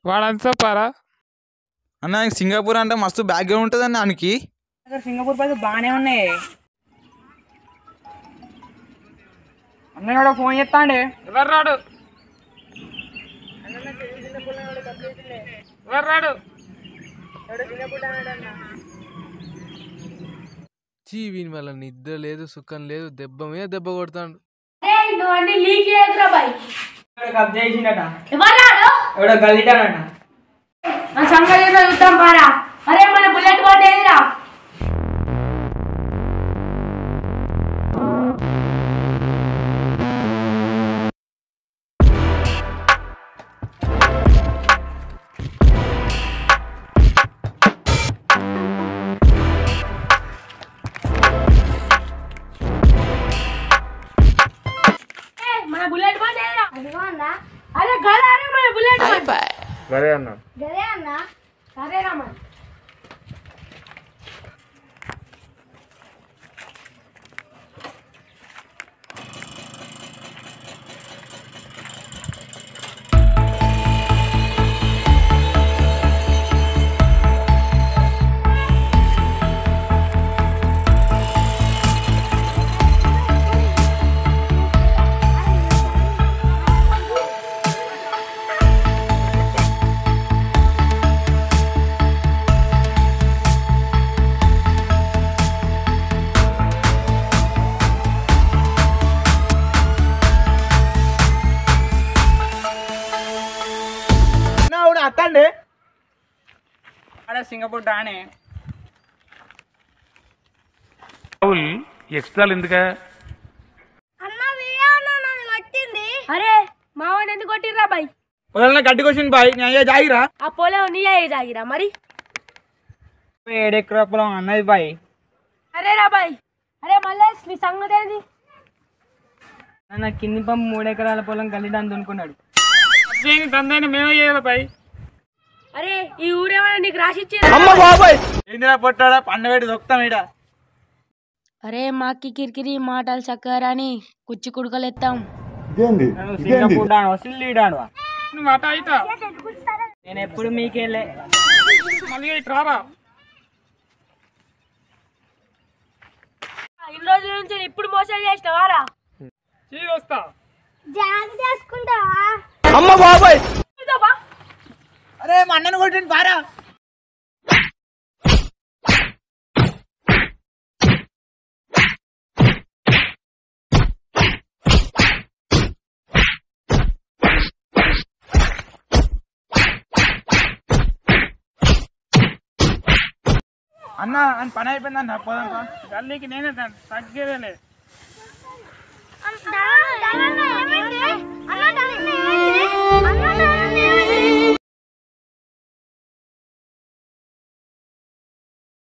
వాడంతా పారా అన్న నాకు సింగపూర్ అంటే మస్తు బ్యాక్గ్రౌండ్ ఉంటుంది అన్న దానికి అక్కడ సింగపూర్ పైసలు బాగానే ఉన్నాయి అన్న కూడా ఫోన్ చేస్తాండే ఎవరు రాడు ఎవరు రాడు చీ వీని వల్ల నిద్ర లేదు సుఖం లేదు దెబ్బ మీద దెబ్బ కొడతాడు నువ్వు అన్ని లీక్ చేయకురా బాయ్ కబ్జా చేసిండట ఎవరాడు ఎవడో గల్లిటాడట నా సంగతి ఏంటో చూద్దాం పారా అరే మన బుల్లెట్ బోట్ ఏదిరా ఏయ్, మన బుల్లెట్ బోట్ ఏదిరా అరే గదా అరే మన బుల్లెట్ బోట్ సరే అన్న గదే అన్న సరేరా మరి ఆవిడ అత్తండి అక్కడ సింగపూర్ డానే రాహుల్ ఎక్స్ట్రాలు ఎందుకా అన్న నన్ను కొట్టింది అరే మావాడిని ఎందుకు కొట్టిర్రా బాయ్ పొలంలో గడ్డి కొచ్చింది బాయ్ నేను అయ్యా జాగిరా ఆ పొలం నీయే జాగిరా మరి ఏడెక్కర పొలం అన్నది బాయ్ అరే రా బాయ్ అరే మల్లేష్ నీ సంగతి ఏంది నా కింది పంపు మూడు ఎకరాల పొలం గల్లిటాన్ని దున్నుకున్నాడు దందాన్ని మేమే చేయాలి పై అరే ఈ ఊరేమన్నా నీకు రాసిచ్చి ఏందిరా పొట్టాడా పండబెట్టి దొక్కుతాం ఈడ అరే మాకి కిరికిరి మాటలు చక్కరాని కుచ్చి కుడుకలెత్తాం నేను సింగపూర్ డాను సిల్లి డాను నువ్వు అట అయితా నేను ఎప్పుడు మీకెళ్ళే మళ్ళీ ఇటు రారా ఇన్ని రోజుల నుంచి ఇప్పుడు మోసం చేసినావారా చీ వస్తా జాగ్రత్త చేసుకుంటావా అరే మా అన్నను కొట్టింది పారా అన్న అని పని అయిపోయింది అన్న పోదాం రా. గల్లీకి నేనే తగ్గేదేలే దా